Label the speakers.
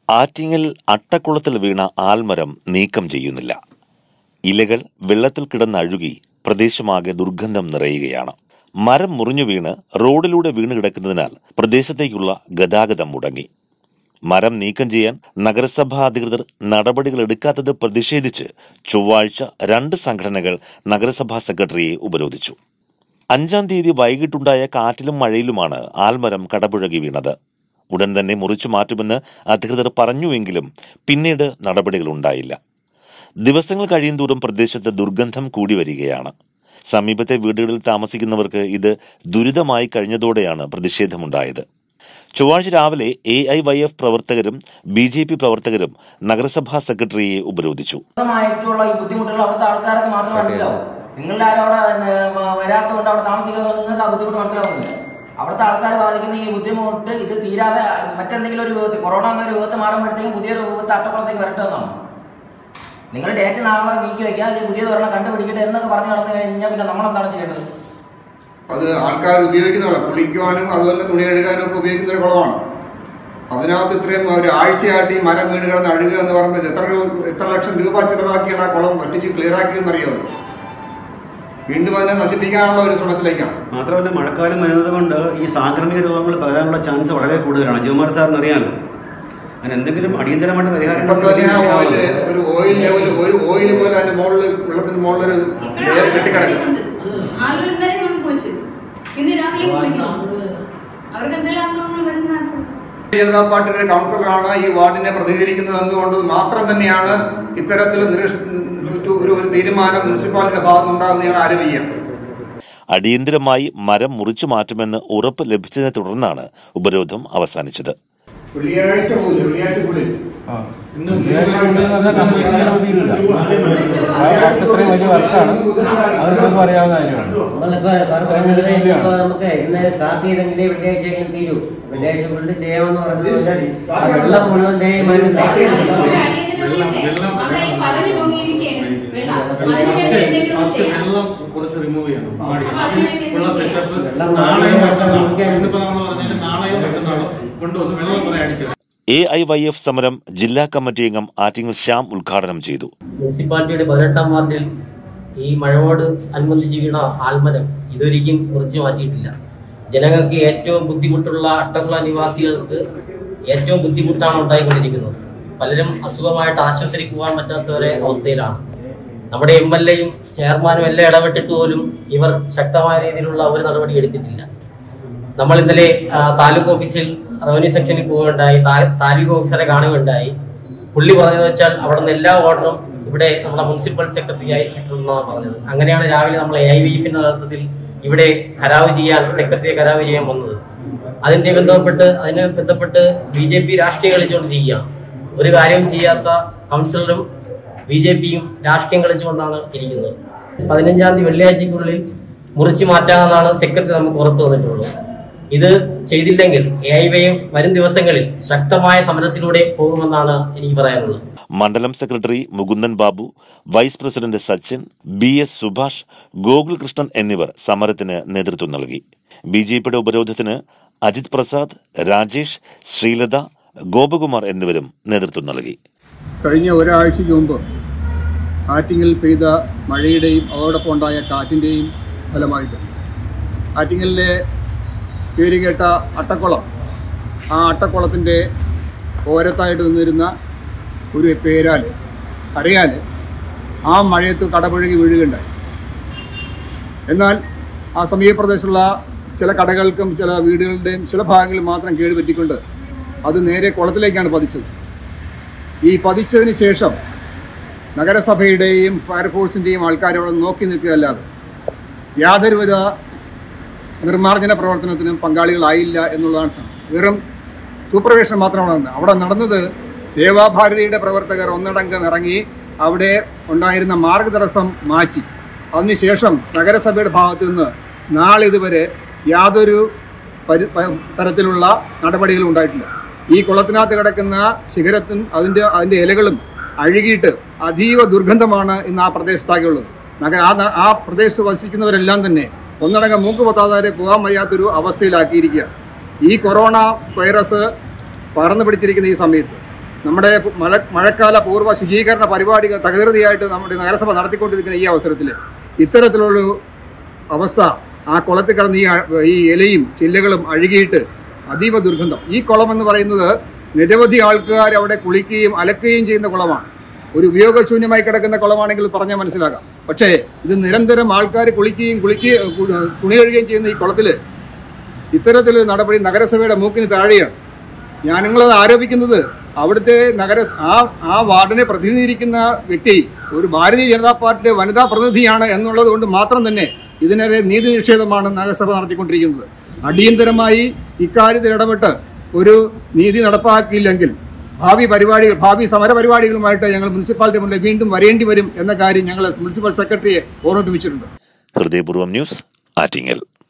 Speaker 1: ആറ്റിങ്ങൽ അട്ടക്കുളത്തിൽ വീണ ആൽമരം നീക്കം ചെയ്യുന്നില്ല ഇലകൾ വെള്ളത്തിൽ കിടന്നഴുകി പ്രദേശമാകെ ദുർഗന്ധം നിറയുകയാണ് മരം മുറിഞ്ഞു വീണ് റോഡിലൂടെ വീണ് കിടക്കുന്നതിനാൽ പ്രദേശത്തേക്കുള്ള ഗതാഗതം മുടങ്ങി മരം നീക്കം ചെയ്യാൻ നഗരസഭാ അധികൃതർ നടപടികൾ എടുക്കാത്തത് പ്രതിഷേധിച്ച് ചൊവ്വാഴ്ച രണ്ട് സംഘടനകൾ നഗരസഭാ സെക്രട്ടറിയെ ഉപരോധിച്ചു അഞ്ചാം തീയതി വൈകിട്ടുണ്ടായ കാറ്റിലും മഴയിലുമാണ് ആൽമരം കടപുഴകി വീണത് ഉടൻ തന്നെ മുറിച്ചു മാറ്റുമെന്ന് അധികൃതർ പറഞ്ഞുവെങ്കിലും പിന്നീട് നടപടികളുണ്ടായില്ല ദിവസങ്ങൾ കഴിയുന്തോറും പ്രദേശത്ത് ദുർഗന്ധം കൂടി വരികയാണ് സമീപത്തെ വീടുകളിൽ താമസിക്കുന്നവർക്ക് ഇത് ദുരിതമായി കഴിഞ്ഞതോടെയാണ് പ്രതിഷേധമുണ്ടായത് ചൊവ്വാഴ്ച രാവിലെ എ ഐ വൈ എഫ് പ്രവർത്തകരും ബി ജെ പി പ്രവർത്തകരും നഗരസഭാ സെക്രട്ടറിയെ ഉപരോധിച്ചു
Speaker 2: മായിട്ടുള്ള ഈ ബുദ്ധിമുട്ടുകൾ അവിടുത്തെ ആൾക്കാർക്ക് മാത്രം മനസ്സിലാവും നിങ്ങളുടെ ആരും അവിടെ ഏർ, വരാത്തതുകൊണ്ട് അവിടെ താമസിക്കുന്നത് നിങ്ങൾക്ക് ആ ബുദ്ധിമുട്ട് മനസ്സിലാവുന്നില്ല അവിടുത്തെ ആൾക്കാരെ ബാധിക്കുന്ന ഈ ബുദ്ധിമുട്ട് ഇത് തീരാതെ മറ്റെന്തെങ്കിലും ഒരു വിപത്ത് കൊറോണ എന്നൊരു വിപത്ത് മാറുമ്പോഴത്തേക്കും പുതിയൊരു വിപത്ത് അട്ടക്കുളത്തേക്ക് വരട്ടെ എന്നാണ് നിങ്ങൾ ഡേറ്റ് നാളെ നീക്കി വയ്ക്കുക അതിൽ പുതിയത് ഒരെണ്ണം കണ്ടുപിടിക്കട്ടെ എന്നൊക്കെ പറഞ്ഞു നടന്നു കഴിഞ്ഞാൽ പിന്നെ നമ്മളെന്താണ് ചെയ്യേണ്ടത്
Speaker 3: അത് ആൾക്കാർ ഉപയോഗിക്കുന്ന വെള്ളം കുളിക്കുവാനും അതുപോലെ തുണി കഴുകാനും ഒക്കെ ഉപയോഗിക്കുന്ന ഒരു കുളമാണ് അതിനകത്ത് ഇത്രയും ഒരു ആഴ്ചയായിട്ട് ഈ മരം വീണ് കിടന്ന് അഴുകുക എന്ന് പറയുമ്പോൾ ഇത് എത്ര രൂപ എത്ര ലക്ഷം രൂപ ചിലവാക്കിയാണ് ആ കുളം പറ്റിച്ച് ക്ലിയർ ആക്കിയെന്ന് അറിയാമല്ലോ വീണ്ടും അതിനെ നശിപ്പിക്കാനുള്ള ഒരു ശ്രമത്തിലേക്കാണ്
Speaker 4: മാത്രമല്ല മഴക്കാലം വരുന്നത് കൊണ്ട് ഈ സാംക്രമിക രോഗങ്ങൾ പകരാനുള്ള ചാൻസ് വളരെ കൂടുതലാണ് ജിയോമാർ സാറിന് അറിയാമല്ലോ അതിന് എന്തെങ്കിലും അടിയന്തരമായിട്ട് പരിഹാരം
Speaker 3: ഇപ്പം തന്നെ ആ ഓയിൽ ഒരു ഓയിൽ ലെവൽ ഒരു ഓയിൽ പോലെ അതിന്റെ മുകളിൽ വെള്ളത്തിന് മുകളിൽ ഒരു ലെയർ കെട്ടിക്കിടക്കും
Speaker 5: ആളുകൾ ഇന്നലെ വന്ന് കുളിച്ചു ഇന്ന് രാവിലെ കുളിക്കണം അവർക്ക് എന്തെങ്കിലും അസുഖങ്ങൾ വരുന്ന
Speaker 3: ജനതാ പാർട്ടിയുടെ കൗൺസിലറാണ് ഈ വാർഡിനെ പ്രതികരിക്കുന്നത് എന്നുകൊണ്ട് മാത്രം തന്നെയാണ് ഇത്തരത്തിൽ നിരീക്ഷ- ഒരു ഒരു തീരുമാനം മുനിസിപ്പാലിറ്റിയുടെ ഭാഗത്തുനിന്നുണ്ടാകുന്ന ഞങ്ങൾ ആരോപിക്കുകയാണ്
Speaker 1: അടിയന്തരമായി മരം മുറിച്ചു മാറ്റുമെന്ന് ഉറപ്പ് ലഭിച്ചതിനെ തുടർന്നാണ് ഉപരോധം അവസാനിച്ചത്
Speaker 3: വെള്ളിയാഴ്ച പോലും വെള്ളിയാഴ്ചക്കുള്ളിൽ
Speaker 6: അത്രയും വലിയ വർക്കാണ് അവർക്കൊന്നും അറിയാവുന്ന കാര്യമാണ്
Speaker 7: നമ്മളിപ്പോ സാറ് പറഞ്ഞത് ഇപ്പൊ നമുക്ക് ഇന്ന് സ്റ്റാർട്ട് ചെയ്തെങ്കിലേ വെള്ളിയാഴ്ചയെങ്കിലും തീരൂ വെള്ളിയാഴ്ച ഫുള്ള് ചെയ്യാമെന്ന് പറഞ്ഞത് ആ വെള്ളം മുഴുവൻ ദേ ഈ മരം
Speaker 5: പതിന് പൊങ്ങിയിരിക്കുകയാണ് വെള്ളം അതിനുവേണ്ടി എന്തെങ്കിലും ചെയ്യാം
Speaker 8: വെള്ളം കുറച്ച് റിമൂവ് ചെയ്യണം പാടി
Speaker 5: അപ്പൊ അതിനുവേണ്ടി
Speaker 8: ഉള്ള
Speaker 5: എന്തെങ്കിലും
Speaker 8: സെറ്റപ്പ്
Speaker 7: വെള്ളം
Speaker 8: നാളെയോ
Speaker 7: വെള്ളം
Speaker 8: മറ്റന്നാളോ
Speaker 7: കുടിക്കാൻ-
Speaker 8: ഇന്നിപ്പോ നമ്മൾ പറഞ്ഞാൽ നാളെയോ മറ്റന്നാളോ കൊണ്ടുവന്ന് വെള്ളം കുറെ അടിച്ചത്
Speaker 1: എ ഐ വൈ എഫ് സമരം ജില്ലാ കമ്മിറ്റി അംഗം ആറ്റിങ്ങൽ ശ്യാം ഉദ്ഘാടനം ചെയ്തു
Speaker 9: മുനിസിപ്പാലിറ്റിയുടെ പതിനെട്ടാം വാർഡിൽ ഈ മഴയോട് അനുബന്ധിച്ച് വീണ ആൽമരം ഇതൊരിക്കലും മുറിച്ചു മാറ്റിയിട്ടില്ല ജനങ്ങൾക്ക് ഏറ്റവും ബുദ്ധിമുട്ടുള്ള അട്ടക്കുള നിവാസികൾക്ക് ഏറ്റവും ബുദ്ധിമുട്ടാണ് ഉണ്ടായിക്കൊണ്ടിരിക്കുന്നത് പലരും അസുഖമായിട്ട് ആശുപത്രിക്ക് പോകാൻ പറ്റാത്തവരെ അവസ്ഥയിലാണ് നമ്മുടെ എം എൽ എയും ചെയർമാനും എല്ലാം ഇടപെട്ടിട്ട് പോലും ഇവർ ശക്തമായ രീതിയിലുള്ള ഒരു നടപടി എടുത്തിട്ടില്ല നമ്മൾ ഇന്നലെ ആ, താലൂക്ക് ഓഫീസിൽ റവന്യൂ സെക്ഷനിൽ പോവുകയുണ്ടായി താ- താലൂക്ക് ഓഫീസറെ കാണുകയുണ്ടായി പുള്ളി പറഞ്ഞത് വെച്ചാൽ അവിടെ നിന്ന് എല്ലാ ഓർഡറും ഇവിടെ നമ്മുടെ മുനിസിപ്പൽ സെക്രട്ടറി അയച്ചിട്ടുണ്ടെന്നാണ് പറഞ്ഞത് അങ്ങനെയാണ് രാവിലെ നമ്മൾ എ ഐ വി എഫിന്റെ നേതൃത്വത്തിൽ ഇവിടെ കരാവ് ചെയ്യാൻ സെക്രട്ടറിയെ കരാവ് ചെയ്യാൻ വന്നത് അതിന്റെ ബന്ധപ്പെട്ട് അതിനെ ബന്ധപ്പെട്ട് ബി ജെ പി രാഷ്ട്രീയം കളിച്ചുകൊണ്ടിരിക്കുകയാണ് ഒരു കാര്യവും ചെയ്യാത്ത കൗൺസിലറും ബി ജെ പിയും രാഷ്ട്രീയം കളിച്ചുകൊണ്ടാണ് ഇരിക്കുന്നത് പതിനഞ്ചാം തീയതി വെള്ളിയാഴ്ചക്കുള്ളിൽ മുറിച്ചു മാറ്റാമെന്നാണ് സെക്രട്ടറി നമുക്ക് ഉറപ്പ് തന്നിട്ടുള്ളത് ഇത് ചെയ്തില്ലെങ്കിൽ എ ഐ വൈ എഫ് വരും ദിവസങ്ങളിൽ ശക്തമായ സമരത്തിലൂടെ പോകുമെന്നാണ് എനിക്ക് പറയാനുള്ളത്
Speaker 1: മണ്ഡലം secretary Mukundan Babu vice president Sachin B S Subhash Gokul Krishnan എന്നിവർ സമരത്തിന് നേതൃത്വം നൽകി ബി ജെ പിയുടെ ഉപരോധത്തിന് അജിത് പ്രസാദ് രാജേഷ് ശ്രീലത ഗോപകുമാർ എന്നിവരും നേതൃത്വം നൽകി
Speaker 3: കഴിഞ്ഞ ഒരാഴ്ചയ്ക്ക് മുമ്പ് ആറ്റിങ്ങിൽ പെയ്ത മഴയുടെയും അതോടൊപ്പം ഉണ്ടായ കാറ്റിൻ്റെയും ഫലമായിട്ട് ആറ്റിങ്ങലിലെ പേര് കേട്ട അട്ടക്കുളം ആ അട്ടക്കുളത്തിൻ്റെ ഓരത്തായിട്ട് നിന്നിരുന്ന ഒരു പേരാൽ അറിയാൽ ആ മഴയത്ത് കടപുഴകി വീഴുകയുണ്ടായി എന്നാൽ ആ സമീപപ്രദേശത്തുള്ള ചില കടകൾക്കും ചില വീടുകളുടെയും ചില ഭാഗങ്ങളിൽ മാത്രം കേട് പറ്റിക്കൊണ്ട് അത് നേരെ കുളത്തിലേക്കാണ് പതിച്ചത് ഈ പതിച്ചതിന് ശേഷം നഗരസഭയുടെയും ഫയർഫോഴ്സിൻ്റെയും ആൾക്കാർ അവിടെ നോക്കി നിൽക്കുകയല്ലാതെ യാതൊരുവിധ നിർമ്മാർജ്ജന പ്രവർത്തനത്തിനും പങ്കാളികളായില്ല എന്നുള്ളതാണ് സത്യം. വെറും സൂപ്പർവിഷൻ മാത്രമാണ് നടന്നത് അവിടെ നടന്നത് സേവാഭാരതിയുടെ പ്രവർത്തകർ ഒന്നടങ്കം ഇറങ്ങി അവിടെ ഉണ്ടായിരുന്ന മാർഗതടസ്സം മാറ്റി അതിനുശേഷം നഗരസഭയുടെ ഭാഗത്തു നിന്ന് നാളിതുവരെ യാതൊരു പരി പ- തരത്തിലുള്ള നടപടികളും ഉണ്ടായിട്ടില്ല ഈ കുളത്തിനകത്ത് കിടക്കുന്ന ശിഖരത്തും അതിൻ്റെ അതിൻ്റെ ഇലകളും അഴുകിയിട്ട് അതീവ ദുർഗന്ധമാണ് ഇന്ന് ആ പ്രദേശത്താകെയുള്ളത് നഗര ആ ന- ആ പ്രദേശത്ത് വസിക്കുന്നവരെല്ലാം തന്നെ ഒന്നടങ്കം മൂക്ക് പൊത്താതെ പോകാൻ വയ്യാത്തൊരു അവസ്ഥയിലാക്കിയിരിക്കുകയാണ് ഈ കൊറോണ വൈറസ് പടർന്നു പിടിച്ചിരിക്കുന്ന ഈ സമയത്ത് നമ്മുടെ മഴ മഴക്കാല പൂർവ്വ ശുചീകരണ പരിപാടികൾ തകൃതിയായിട്ട് നമ്മുടെ നഗരസഭ നടത്തിക്കൊണ്ടിരിക്കുന്ന ഈ അവസരത്തിൽ ഇത്തരത്തിലുള്ളൊരു അവസ്ഥ ആ കുളത്തിൽ കിടന്ന് ഈ അ- ഈ ഇലയും ചില്ലകളും അഴുകിയിട്ട് അതീവ ദുർഗന്ധം ഈ കുളം എന്ന് പറയുന്നത് നിരവധി ആൾക്കാർ അവിടെ കുളിക്കുകയും അലക്കുകയും ചെയ്യുന്ന കുളമാണ് ഒരു ഉപയോഗശൂന്യമായി കിടക്കുന്ന കുളമാണെങ്കിൽ പറഞ്ഞാൽ മനസ്സിലാക്കാം പക്ഷേ ഇത് നിരന്തരം ആൾക്കാർ കുളിക്കുകയും കുളിക്കുകയും കു- തുണി കഴുകുകയും ചെയ്യുന്ന ഈ കുളത്തിൽ ഇത്തരത്തിലൊരു നടപടി നഗരസഭയുടെ മൂക്കിന് താഴെയാണ് ഞാൻ നിങ്ങളത് ആരോപിക്കുന്നത് അവിടുത്തെ നഗര ആ ആ വാർഡിനെ പ്രതിനിധീകരിക്കുന്ന വ്യക്തി ഒരു ഭാരതീയ ജനതാ പാർട്ടിയുടെ വനിതാ പ്രതിനിധിയാണ് എന്നുള്ളത് കൊണ്ട് മാത്രം തന്നെ ഇതിനെതിരെ നീതി നിഷേധമാണ് നഗരസഭ നടത്തിക്കൊണ്ടിരിക്കുന്നത് അടിയന്തരമായി ഇക്കാര്യത്തിൽ ഇടപെട്ട് ഒരു നീതി നടപ്പാക്കിയില്ലെങ്കിൽ ഭാവി പരിപാടികൾ ഭാവി സമര പരിപാടികളുമായിട്ട് ഞങ്ങൾ മുനിസിപ്പാലിറ്റി മുന്നിൽ വീണ്ടും വരേണ്ടി വരും എന്ന കാര്യം ഞങ്ങൾ മുനിസിപ്പൽ സെക്രട്ടറിയെ ഓർമ്മിപ്പിച്ചിട്ടുണ്ട്
Speaker 1: ഹൃദയപൂർവ്വം ന്യൂസ് ആറ്റിങ്ങൽ